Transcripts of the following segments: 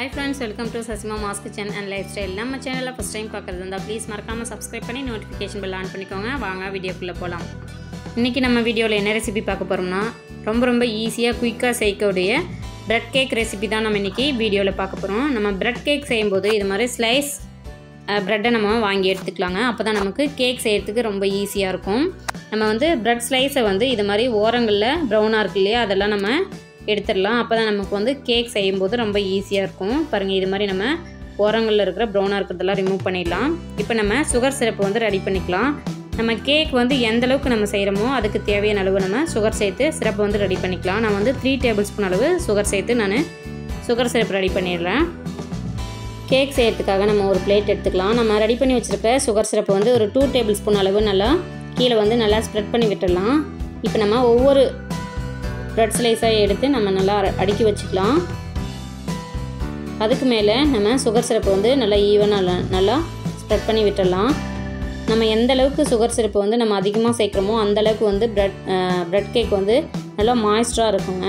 hi friends welcome to Sasima ma's kitchen and life style நம்ம சேனலில் first time பார்க்குறது இருந்தால் ப்ளீஸ் மறக்காமல் சப்ஸ்கிரைப் பண்ணி நோட்டிஃபிகேஷன் பெல் ஆன் பண்ணிக்கோங்க வாங்க வீடியோக்குள்ளே போகலாம் இன்றைக்கி நம்ம வீடியோவில் என்ன ரெசிபி பார்க்க போகிறோம்னா ரொம்ப ரொம்ப ஈஸியாக குயிக்காக செய்யக்கூடிய பிரெட் கேக் ரெசிபி தான் நம்ம இன்றைக்கி வீடியோவில் பார்க்க போகிறோம் நம்ம பிரெட் கேக் செய்யும்போது இது மாதிரி ஸ்லைஸ் ப்ரெட்டை நம்ம வாங்கி எடுத்துக்கலாங்க அப்போ தான் நமக்கு கேக் செய்கிறதுக்கு ரொம்ப ஈஸியாக இருக்கும் நம்ம வந்து ப்ரெட் ஸ்லைஸை வந்து இது மாதிரி ஓரங்களில் ப்ரௌனாக இருக்கு இல்லையா அதெல்லாம் நம்ம எடுத்துடலாம் அப்போ தான் நமக்கு வந்து கேக் செய்யும்போது ரொம்ப ஈஸியாக இருக்கும் பாருங்கள் இது மாதிரி நம்ம ஓரங்களில் இருக்கிற ப்ரௌனாக இருக்கிறதெல்லாம் ரிமூவ் பண்ணிடலாம் இப்போ நம்ம சுகர் சிரப்பு வந்து ரெடி பண்ணிக்கலாம் நம்ம கேக் வந்து எந்த அளவுக்கு நம்ம செய்கிறோமோ அதுக்கு தேவையான அளவு நம்ம சுகர் சேர்த்து சிரப்பு வந்து ரெடி பண்ணிக்கலாம் நான் வந்து த்ரீ டேபிள் ஸ்பூன் அளவு சுகர் சேர்த்து நான் சுகர் சிரப் ரெடி பண்ணிடுறேன் கேக் செய்கிறதுக்காக நம்ம ஒரு பிளேட் எடுத்துக்கலாம் நம்ம ரெடி பண்ணி வச்சுருக்க சுகர் சிரப்பை வந்து ஒரு டூ டேபிள் ஸ்பூன் அளவு நல்லா கீழே வந்து நல்லா ஸ்ப்ரெட் பண்ணி விட்டுடலாம் இப்போ நம்ம ஒவ்வொரு ப்ரெட் ஸ்லைஸாக எடுத்து நம்ம நல்லா அடுக்கி வச்சுக்கலாம் அதுக்கு மேலே நம்ம சுகர் சிரப்பு வந்து நல்லா ஈவனாக நல்லா ஸ்ப்ரெட் பண்ணி விட்டுடலாம் நம்ம எந்த அளவுக்கு சுகர் சிரப்பு வந்து நம்ம அதிகமாக சேர்க்குறோமோ அந்த அளவுக்கு வந்து ப்ரெட் ப்ரெட் கேக் வந்து நல்லா மாய்ஸ்டராக இருக்குங்க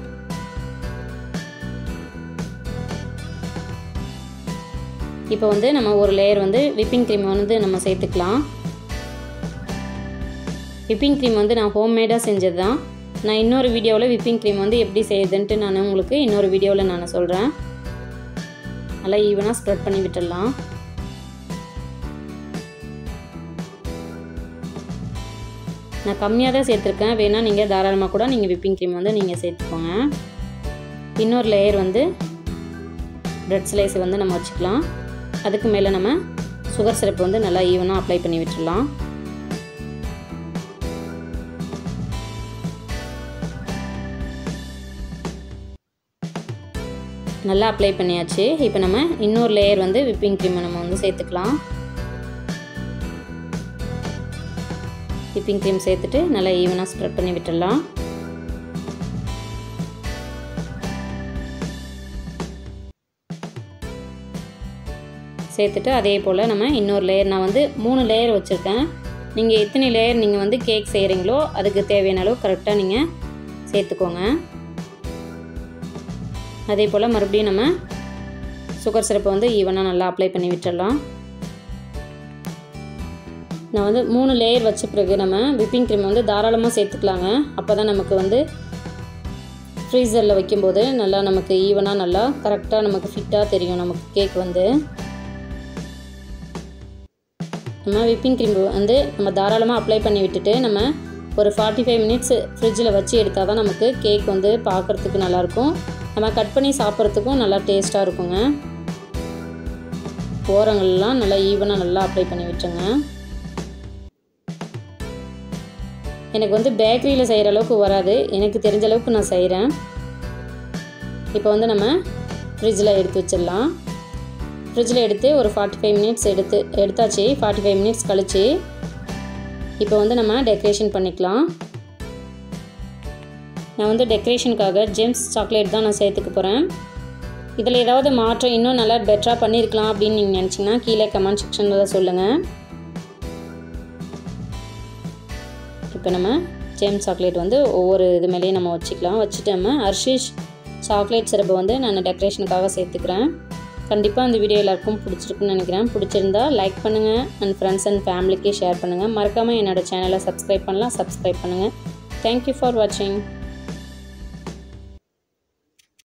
இப்போ வந்து நம்ம ஒரு லேயர் வந்து விப்பிங் க்ரீம் வந்து நம்ம சேர்த்துக்கலாம் விப்பிங் க்ரீம் வந்து நான் ஹோம்மேடாக செஞ்சது தான் நான் இன்னொரு வீடியோவில் விப்பிங் க்ரீம் வந்து எப்படி செய்யுதுன்ட்டு நான் உங்களுக்கு இன்னொரு வீடியோவில் நான் சொல்கிறேன் நல்லா ஈவனாக ஸ்ப்ரெட் பண்ணி விட்டுடலாம் நான் கம்மியாக தான் சேர்த்துருக்கேன் வேணால் நீங்கள் தாராளமாக கூட நீங்கள் விப்பிங் க்ரீம் வந்து நீங்கள் சேர்த்துக்கோங்க இன்னொரு லேயர் வந்து ப்ரெட் ஸ்லைஸை வந்து நம்ம வச்சுக்கலாம் அதுக்கு மேலே நம்ம சுகர் சிரப் வந்து நல்லா ஈவனாக அப்ளை பண்ணி விட்டுடலாம் நல்லா அப்ளை பண்ணியாச்சு இப்போ நம்ம இன்னொரு லேயர் வந்து விப்பிங் க்ரீமை நம்ம வந்து சேர்த்துக்கலாம் விப்பிங் க்ரீம் சேர்த்துட்டு நல்லா ஈவனாக ஸ்ப்ரெட் பண்ணி விட்டுடலாம் சேர்த்துட்டு அதே போல் நம்ம இன்னொரு லேயர் நான் வந்து மூணு லேயர் வச்சுருக்கேன் நீங்கள் எத்தனை லேயர் நீங்கள் வந்து கேக் செய்கிறீங்களோ அதுக்கு தேவையான அளவு கரெக்டாக நீங்கள் சேர்த்துக்கோங்க அதே போல் மறுபடியும் நம்ம சுகர் சிரப்பை வந்து ஈவனாக நல்லா அப்ளை பண்ணி விட்டுடலாம் நான் வந்து மூணு லேயர் வச்ச பிறகு நம்ம விப்பிங் க்ரீம் வந்து தாராளமாக சேர்த்துக்கலாங்க அப்போ தான் நமக்கு வந்து ஃப்ரீசரில் வைக்கும்போது நல்லா நமக்கு ஈவனாக நல்லா கரெக்டாக நமக்கு ஃபிட்டாக தெரியும் நமக்கு கேக் வந்து நம்ம விப்பிங் க்ரீம் வந்து நம்ம தாராளமாக அப்ளை பண்ணி விட்டுட்டு நம்ம ஒரு ஃபார்ட்டி ஃபைவ் மினிட்ஸ் ஃப்ரிட்ஜில் வச்சு எடுத்தால் தான் நமக்கு கேக் வந்து பார்க்குறதுக்கு நல்லாயிருக்கும் நம்ம கட் பண்ணி சாப்பிட்றதுக்கும் நல்லா டேஸ்ட்டாக இருக்குங்க ஓரங்கள்லாம் நல்லா ஈவனாக நல்லா அப்ளை பண்ணி விட்டுருங்க எனக்கு வந்து பேக்கரியில் செய்கிற அளவுக்கு வராது எனக்கு தெரிஞ்ச அளவுக்கு நான் செய்கிறேன் இப்போ வந்து நம்ம ஃப்ரிட்ஜில் எடுத்து வச்சிடலாம் ஃப்ரிட்ஜில் எடுத்து ஒரு ஃபார்ட்டி ஃபைவ் மினிட்ஸ் எடுத்து எடுத்தாச்சு ஃபார்ட்டி ஃபைவ் மினிட்ஸ் கழிச்சு இப்போ வந்து நம்ம டெக்கரேஷன் பண்ணிக்கலாம் நான் வந்து டெக்கரேஷனுக்காக ஜெம்ஸ் சாக்லேட் தான் நான் சேர்த்துக்க போகிறேன் இதில் ஏதாவது மாற்றம் இன்னும் நல்லா பெட்டராக பண்ணியிருக்கலாம் அப்படின்னு நீங்கள் நினச்சிங்கன்னா கீழே கமெண்ட் செக்ஷனில் சொல்லுங்கள் இப்போ நம்ம ஜேம்ஸ் சாக்லேட் வந்து ஒவ்வொரு இது மேலேயும் நம்ம வச்சுக்கலாம் வச்சுட்டு நம்ம ஹர்ஷீஸ் சாக்லேட் சிரப்பை வந்து நான் டெக்கரேஷனுக்காக சேர்த்துக்கிறேன் கண்டிப்பாக அந்த வீடியோ எல்லாருக்கும் பிடிச்சிருக்குன்னு நினைக்கிறேன் பிடிச்சிருந்தா லைக் பண்ணுங்கள் அண்ட் ஃப்ரெண்ட்ஸ் அண்ட் ஃபேமிலிக்கு ஷேர் பண்ணுங்கள் மறக்காமல் என்னோடய சேனலை சப்ஸ்கிரைப் பண்ணலாம் சப்ஸ்கிரைப் பண்ணுங்கள் தேங்க்யூ ஃபார் வாட்சிங்